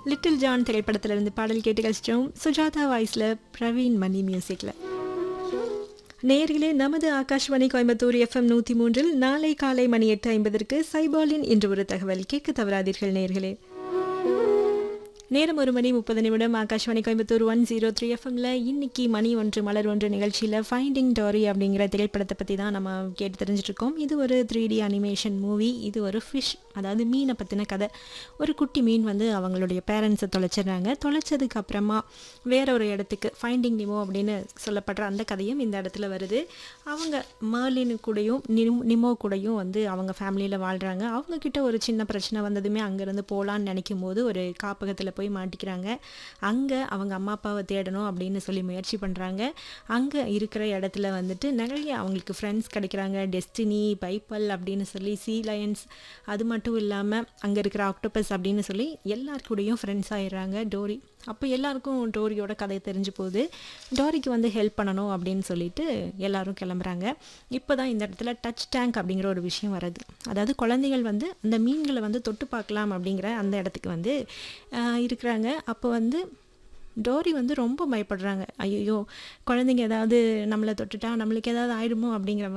little John திரைப்படத்திலிருந்து பாடல் கேட்டு கழிச்சிட்டோம் சுஜாதா வாய்ஸில் பிரவீன் மணி மியூசிக்கில் நேர்களே நமது ஆகாஷ்வாணி கோயம்புத்தூர் எஃப்எம் நூற்றி மூன்றில் நாளை காலை மணி எட்டு ஐம்பதற்கு சைபாலின் இன்று ஒரு தகவல் கேட்க தவறாதீர்கள் நேர்களே நேரம் ஒரு மணி முப்பது நிமிடம் Akashvani Coimbatore one zero three எஃப்எம்ல இன்னைக்கு மணி ஒன்று மலர் ஒன்று நிகழ்ச்சியில் ஃபைண்டிங் டாரி அப்படிங்கிற திரைப்படத்தை பற்றி தான் நம்ம கேட்டு தெரிஞ்சுட்டு இருக்கோம் இது ஒரு த்ரீ டி அனிமேஷன் மூவி இது ஒரு ஃபிஷ் அதாவது மீனை பற்றின கதை ஒரு குட்டி மீன் வந்து அவங்களுடைய பேரண்ட்ஸை தொலைச்சிடுறாங்க தொலைச்சதுக்கு அப்புறமா வேற ஒரு இடத்துக்கு ஃபைண்டிங் நிமோ அப்படின்னு சொல்லப்படுற அந்த கதையும் இந்த இடத்துல வருது அவங்க மர்லின் கூடயும் நிம் நிமோ கூடயும் வந்து அவங்க ஃபேமிலியில் வாழ்கிறாங்க அவங்க கிட்ட ஒரு சின்ன பிரச்சனை வந்ததுமே அங்கேருந்து போகலான்னு நினைக்கும் போது ஒரு காப்பகத்தில் போய் மாட்டிக்கிறாங்க அங்கே அவங்க அம்மா அப்பாவை தேடணும் அப்படின்னு சொல்லி முயற்சி பண்ணுறாங்க அங்கே இருக்கிற இடத்துல வந்துட்டு நிறைய அவங்களுக்கு ஃப்ரெண்ட்ஸ் கிடைக்கிறாங்க டெஸ்டினி பைப்பல் அப்படின்னு சொல்லி சீ லயன்ஸ் அது மட்டும் இல்லாமல் அங்கே இருக்கிற ஆக்டோபஸ் அப்படின்னு சொல்லி எல்லார் கூடயும் ஃப்ரெண்ட்ஸ் ஆயிடுறாங்க டோரி அப்போ எல்லாருக்கும் டோரியோட கதை தெரிஞ்சு போகுது டோரிக்கு வந்து ஹெல்ப் பண்ணணும் அப்படின்னு சொல்லிட்டு எல்லாரும் கிளம்புறாங்க இப்போ தான் இந்த இடத்துல டச் டேங்க் அப்படிங்கிற ஒரு விஷயம் வருது அதாவது குழந்தைகள் வந்து அந்த மீன்களை வந்து தொட்டு பார்க்கலாம் அப்படிங்கிற அந்த இடத்துக்கு வந்து ஆஹ், இருக்கிறாங்க அப்போ வந்து டோரி வந்து ரொம்ப பயப்படுறாங்க ஐயோ குழந்தைங்க ஏதாவது நம்மளை தொட்டுட்டா நம்மளுக்கு ஏதாவது ஆயிடுமோ அப்படிங்கிற